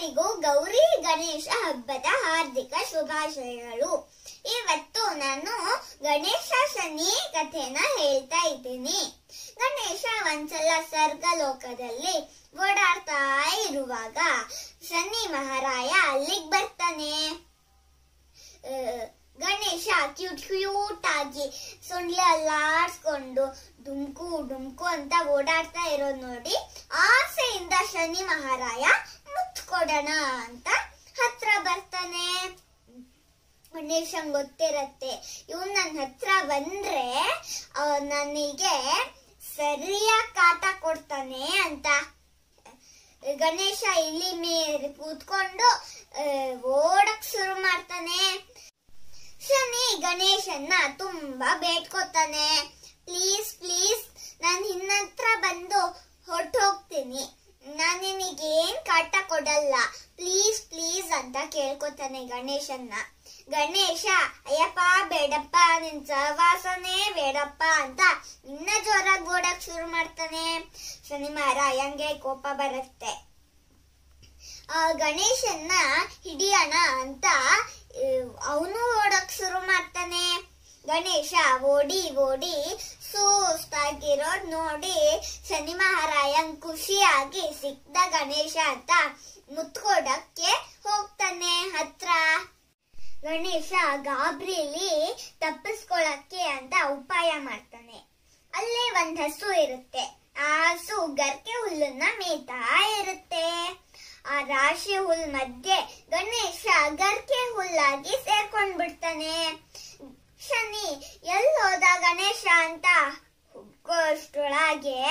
ಎಲ್ಲರಿಗೂ ಗೌರಿ ಗಣೇಶ ಹಬ್ಬದ ಹಾರ್ದಿಕ ಶುಭಾಶಯಗಳು ಇವತ್ತು ನಾನು ಗಣೇಶ ಶನಿ ಕಥೆನ ಹೇಳ್ತಾ ಇದ್ದೀನಿ ಗಣೇಶ ಒಂದ್ಸಲ ಸ್ವರ್ಗಲೋಕದಲ್ಲಿ ಓಡಾಡ್ತಾ ಇರುವಾಗ ಶನಿ ಮಹಾರಾಯ ಅಲ್ಲಿಗೆ ಬರ್ತಾನೆ ಆ, ಗಣೇಶ ಕ್ಯೂಟ್ ಕ್ಯೂಟ್ ಆಗಿ ಸೊಂಡ್ಲೆ ಅಲ್ಲಾಡ್ಸ್ಕೊಂಡು ಡುಮ್ಕು ಡುಮ್ಕು ಅಂತ ಓಡಾಡ್ತಾ ಇರೋದ್ ನೋಡಿ ಆಸೆಯಿಂದ ಶನಿ ಮಹಾರಾಯ ಮುತ್ತು ಕೊಡೋಣ ಅಂತ ಹತ್ರ ಬರ್ತಾನೆ ಗಣೇಶಂಗ್ ಗೊತ್ತಿರತ್ತೆ ಇವನ್ ನನ್ನ ಹತ್ರ ಬಂದ್ರೆ ಆ, ನನಗೆ ಸರಿಯಾಗಿ ಕಾಟ ಕೊಡ್ತಾನೆ ಅಂತ ಗಣೇಶ ಇಲ್ಲಿ ಮೇಲೆ ಕೂತ್ಕೊಂಡು ಆ, ಓಡಕ್ ಶುರು ಮಾಡ್ತಾನೆ ಶನಿ ಗಣೇಶನ್ನ ತುಂಬಾ ಬೇಡ್ಕೋತಾನೆ ಪ್ಲೀಸ್ ಪ್ಲೀಸ್ ನಾನು ನಿನ್ನತ್ರ ಬಂದು ಹೊರಟು ಹೋಗ್ತೀನಿ ನಾನು ನಿನಗೇನ್ ಕಾಟ ಕೊಡಲ್ಲ ಪ್ಲೀಸ್ ಪ್ಲೀಸ್ ಅಂತ ಕೇಳ್ಕೊತಾನೆ ಗಣೇಶನ್ನ ಗಣೇಶ ಅಯ್ಯಪ್ಪ ಬೇಡಪ್ಪ ನಿನ್ ಸಹವಾಸನೇ ಬೇಡಪ್ಪ ಅಂತ ಇನ್ನ ಜೋರಾಗಿ ಓಡಕ್ ಶುರು ಮಾಡ್ತಾನೆ ಶನಿ ಮಹಾರಾಯಂಗೆ ಕೋಪ ಬರುತ್ತೆ ಆ ಗಣೇಶನ್ನ ಹಿಡಿಯೋಣ ಅಂತ ಅವನು ಓಡಕ್ ಶುರು ಮಾಡ್ತಾನೆ ಗಣೇಶ ಓಡಿ ಓಡಿ ಸುಸ್ತಾಗಿರೋದ್ ನೋಡಿ ಶನಿ ಮಹಾರಾಯನ್ ಖುಷಿಯಾಗಿ ಸಿಕ್ದ ಗಣೇಶ ಅಂತ ಮುತ್ಕೊಡಕ್ಕೆ ಹೋಗ್ತಾನೆ ಹತ್ರ ಗಣೇಶ ಗಾಬ್ರಿಲಿ ತಪ್ಪಿಸ್ಕೊಳಕ್ಕೆ ಅಂತ ಉಪಾಯ ಮಾಡ್ತಾನೆ ಅಲ್ಲೇ ಒಂದ್ ಹಸು ಇರುತ್ತೆ ಆ ಹಸು ಗರ್ಕೆ ಹುಲ್ಲನ್ನ ಮೇಯ್ತಾ ಇರುತ್ತೆ ಆ ರಾಶಿ ಹುಲ್ ಮಧ್ಯೆ ಗಣೇಶ ಗರ್ಕೆ ಹುಲ್ಲಾಗಿ ಸೇರ್ಕೊಂಡ್ ಬಿಡ್ತಾನೆ ಶನಿ ಎಲ್ಲಿ ಹೋದ ಗಣೇಶ ಅಂತ ಹುಡ್ಕೋಷ್ಟೊಳಗೆ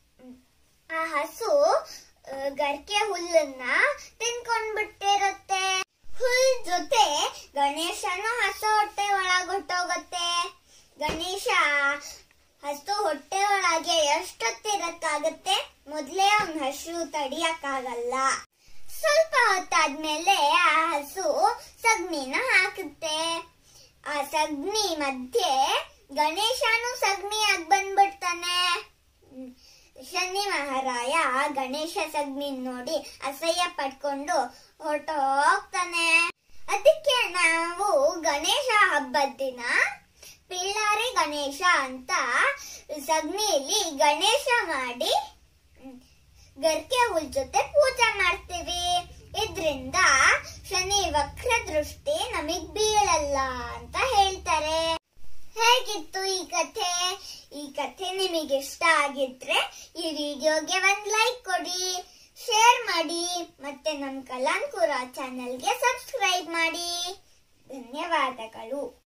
ಆ ಹಸು ಆ, ಗರ್ಕೆ ಹುಲ್ಲನ್ನ ತಿನ್ಕೊಂಡ್ಬಿಟ್ಟಿರುತ್ತೆ ಹುಲ್ ಜೊತೆ ಗಣೇಶನು ಹಸು ಹೊಟ್ಟೆ ಒಳಗ್ ಹೊಟ್ಟೋಗುತ್ತೆ ಗಣೇಶ ಹಸು ಹೊಟ್ಟೆ ಒಳಗೆ ಎಷ್ಟೊತ್ತಿರಕ್ಕಾಗತ್ತೆ ಮೊದ್ಲೇ ಅವ್ನ ಹಸು ತಡಿಯಕ್ಕಾಗಲ್ಲ ಸ್ವಲ್ಪ ಹೊತ್ತಾದ್ಮೇಲೆ ಆ ಹಸು ಸಗಣಿನ ಹಾಕುತ್ತೆ ಆ ಸಗಣಿ ಮಧ್ಯೆ ಗಣೇಶನು ಸಗಣಿಯಾಗಿ ಬಂದ್ಬಿಡ್ತಾನೆ ಹ್ಮ್. ಶನಿ ಮಹಾರಾಯ ಗಣೇಶ ಸಗಣಿ ನೋಡಿ ಅಸಹ್ಯ ಪಡ್ಕೊಂಡು ಹೊರಟೋಗ್ತಾನೆ ಅದಕ್ಕೆ ನಾವು ಗಣೇಶ ಹಬ್ಬದ ದಿನ ಪಿಳ್ಳಾರಿ ಗಣೇಶ ಅಂತ ಸಗಣಿಯಲ್ಲಿ ಗಣೇಶ ಮಾಡಿ ಹ್ಮ್, ಗರ್ಕೆ ಹುಲ್ ಜೊತೆ ಪೂಜೆ ಮಾಡ್ತೀವಿ ಇದ್ರಿಂದ ಶನಿ ವಕ್ರ ದೃಷ್ಟಿ ನಮಗ್ ಬೀಳಲ್ಲ ಅಂತ ಹೇಳ್ತಾರೆ ಹೇಗಿತ್ತು ಈ ಕಥೆ ಈ ಕಥೆ ನಿಮಗೆ ಇಷ್ಟ ಆಗಿದ್ರೆ ಈ ವಿಡಿಯೋಗೆ ಒಂದ್ ಲೈಕ್ ಕೊಡಿ ಶೇರ್ ಮಾಡಿ ಮತ್ತೆ ನಮ್ ಕಲಾನ್ಕುರ ಚಾನೆಲ್ಗೆ ಸಬ್ಸ್ಕ್ರೈಬ್ ಮಾಡಿ ಧನ್ಯವಾದಗಳು